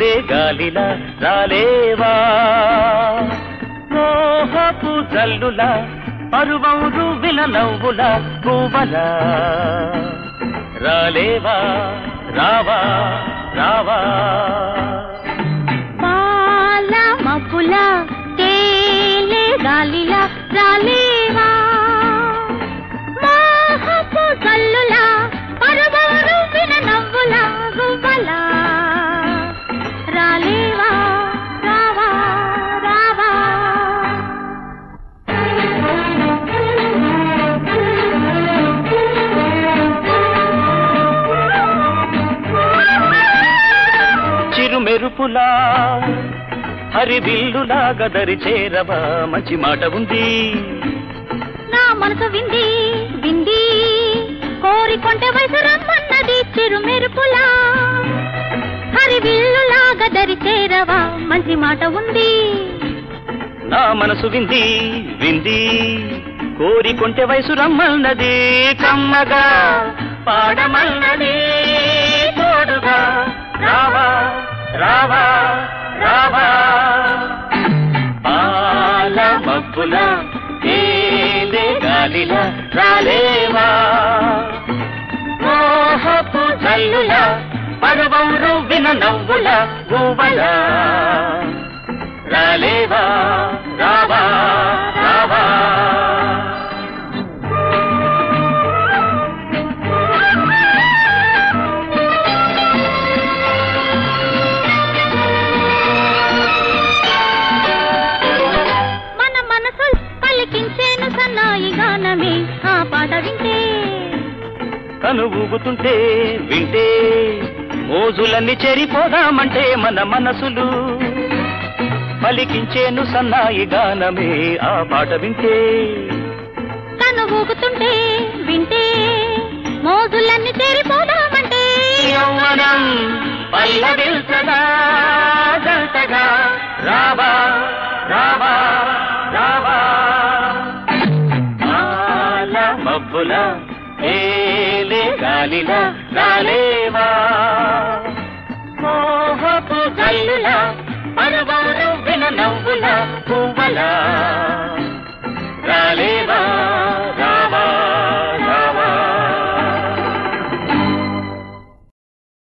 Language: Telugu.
ఏలే గాలిలా రాలేవా మోహపు జల్లుల పరువం రువ్విన నవ్వుల పువ్వలా రాలేవా రావా రావా పాల మబ్బుల తేలే గాలిలా రాలేవా మోహపు కల్లుల పరవరు విన నవ్వుల గువ్వల రాలేవా రావా రావా చిరు మెరుపులా హరివిల్లులా గదరి చేరవా మంచి మాట ఉంది నా మనసు వింది వింది కోరికొంటే వయసు రమ్మన్నది చిరు మెరుపులా హరి విల్లులాగా దరి చేరవా మంచి మాట ఉంది నా మనసు వింది వింది కోరికొంటే వయసు రమ్మన్నది కమ్మగా పాడమన్నది తోడుగా రావా రావా రావా పాల మబ్బుల ఏలే గాలిల రాలేవా మోహపు జల్లుల పర్వం రువ్విన నవ్వుల గువ్వల రాలేవా రావా రావా మన మనసు పలికించేను సన్నాయి గానమే ఆ పాట వింటే కను ఊగుతుంటే వింటే మోజులన్నీ చెరిపోదామంటే మన మనసులు పలికించేను సన్నాయి గానమే ఆ పాట వింటే కను ఊగుతుంటే వింటే మోజులన్నీ చేరిపోదామంటే యౌవనం పల్లవిల్సగా జంటగా రావా రావా రావా ఆల మబ్బుల ఏలే గాలిల రాలేవా మోహపు జల్లుల పర్వం